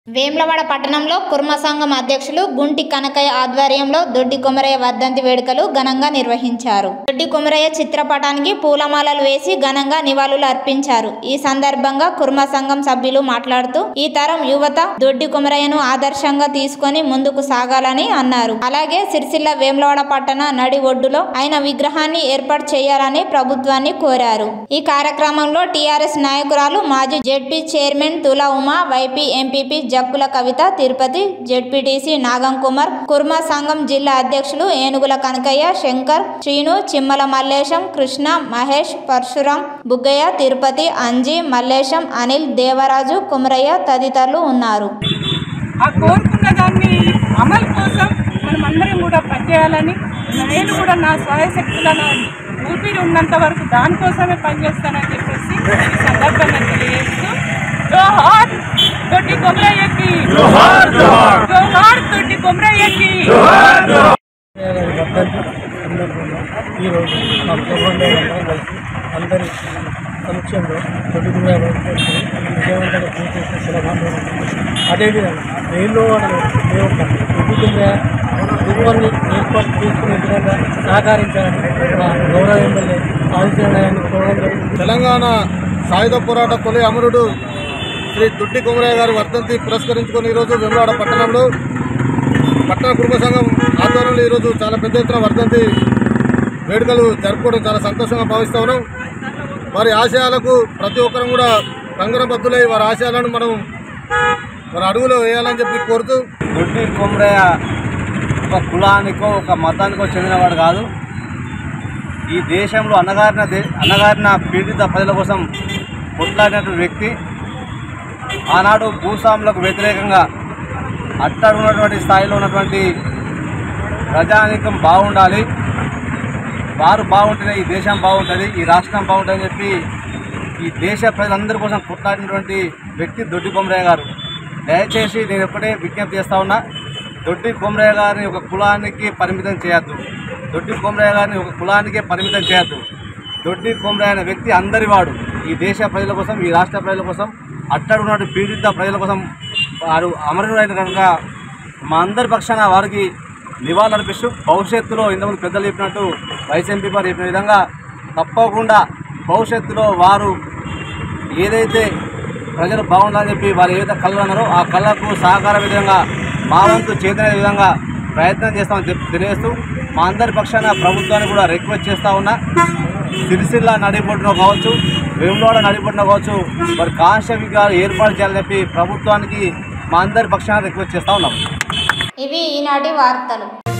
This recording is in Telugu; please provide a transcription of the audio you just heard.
వేములవాడ పట్టణంలో కుర్మ సంఘం అధ్యక్షులు గుంటి కనకయ్య ఆధ్వర్యంలో దొడ్డి కొమరయ్య వర్ధంతి వేడుకలు ఘనంగా నిర్వహించారు దొడ్డి కొమరయ్య చిత్రపటానికి పూలమాలలు వేసి ఘనంగా నివాళులు అర్పించారు ఈ సందర్భంగా కుర్మ సంఘం సభ్యులు మాట్లాడుతూ ఈ తరం యువత దొడ్డి కొమరయ్యను ఆదర్శంగా తీసుకొని ముందుకు సాగాలని అన్నారు అలాగే సిరిసిల్ల వేములవాడ పట్టణ నడి ఒడ్డులో ఆయన విగ్రహాన్ని ఏర్పాటు చేయాలని ప్రభుత్వాన్ని కోరారు ఈ కార్యక్రమంలో టీఆర్ఎస్ నాయకురాలు మాజీ జెడ్పీ చైర్మన్ తులా ఉమా వైపీ ఎంపీపీ జక్కుల కవిత తిరుపతి జెడ్పీటీసీ నాగం కుమార్ కుర్మ సంఘం జిల్లా అధ్యక్షులు ఏనుగుల కనకయ్య శంకర్ శ్రీను చిమ్మల మల్లేశం కృష్ణ మహేష్ పరశురాం బుగ్గయ్య తిరుపతి అంజీ మల్లేశం అనిల్ దేవరాజు కుమరయ్య తదితరులు ఉన్నారు ఆ కోరుకున్న దాన్ని అమలు కోసం మనం అందరం కూడా పనిచేయాలని నేను కూడా నా స్వయశక్తుల నా ఊపిరి ఉన్నంత వరకు దానికోసమే పనిచేస్తానని చెప్పేసి ఈ సందర్భంగా తెలియజేస్తూ జోహార్ తొట్టి కొమరయ్యకి జోహార్ తొట్టి కొమరయ్యకి గారి వర్ధంతి సందర్భంగా ఈరోజు మా కుటుంబంలో అందరం కలిసి అందరి సమక్షంలో తొడుగుగా విజయవంతంగా పూర్తి చేసిన సులభంగా అదేవిధంగా రైల్లో ఈ యొక్క కుటుంబ కుటుంబాన్ని ఏర్పాటు చేసుకునే విధంగా సహకరించాలని మా గౌరవ ఎమ్మెల్యే ఆలోచనని కోరడం జరిగింది తెలంగాణ సాయుధ పోరాట తొలి అమరుడు శ్రీ దుడ్డి కుమరయ్య గారి వర్ధంతి పురస్కరించుకొని ఈరోజు వెములాడ పట్టణంలో పట్టణ కుటుంబ సంఘం ఆధ్వర్యంలో ఈరోజు చాలా పెద్ద ఎత్తున వర్ధంతి వేడుకలు జరుపుకోవడం చాలా సంతోషంగా భావిస్తా ఉన్నాం వారి ఆశయాలకు ప్రతి ఒక్కరం కూడా కంగరబద్దులై వారి ఆశయాలను మనం మన అడుగులో వేయాలని చెప్పి కోరుతూ దొడ్డి కొమరయ్య ఒక కులానికో ఒక మతానికో చెందినవాడు కాదు ఈ దేశంలో అన్నగారిన దే అన్నగారిన పీడిత ప్రజల కోసం కొట్లాడినటువంటి వ్యక్తి ఆనాడు భూస్వాములకు వ్యతిరేకంగా అట్టడున్నటువంటి స్థాయిలో ఉన్నటువంటి ప్రజానీకం బాగుండాలి వారు బాగుంటేనే ఈ దేశం బాగుంటుంది ఈ రాష్ట్రం బాగుంటుందని చెప్పి ఈ దేశ ప్రజలందరి కోసం కొట్లాడినటువంటి వ్యక్తి దొడ్డి కొమరయ్య గారు దయచేసి నేను ఎప్పుడే విజ్ఞప్తి చేస్తా ఉన్నా దొడ్డి కొమరయ్య గారిని ఒక కులానికి పరిమితం చేయొద్దు దొడ్డి కొమరయ్య గారిని ఒక కులానికే పరిమితం చేయొద్దు దొడ్డి కొమరయ్య అనే వ్యక్తి అందరివాడు ఈ దేశ ప్రజల కోసం ఈ రాష్ట్ర ప్రజల కోసం అట్టడున్నటువంటి పీడిత ప్రజల కోసం వారు అమరుడైన కనుక మా అందరి పక్షాన వారికి నివాళులర్పిస్తూ భవిష్యత్తులో ఇంతకుముందు పెద్దలు చెప్పినట్టు వైస్ ఎంపీ వారు చెప్పిన విధంగా తప్పకుండా భవిష్యత్తులో వారు ఏదైతే ప్రజలు బాగుండాలని చెప్పి వారు ఏదైతే కళ్ళు అన్నారో ఆ కళ్ళకు సహకార విధంగా మా వంతు చేతనే విధంగా ప్రయత్నం చేస్తామని చెప్పి తెలియజేస్తూ మా అందరి పక్షాన ప్రభుత్వాన్ని కూడా రిక్వెస్ట్ చేస్తూ ఉన్నా సిరిసిల్ల నడిపొట్టున కావచ్చు వేములవాడ నడిపొట్టున కావచ్చు మరి కాన్స్టేబుల్ గారు ఏర్పాటు చేయాలని చెప్పి ప్రభుత్వానికి మా అందరి పక్షాన రిక్వెస్ట్ చేస్తూ ఉన్నాం ఇవి ఈనాటి వార్తలు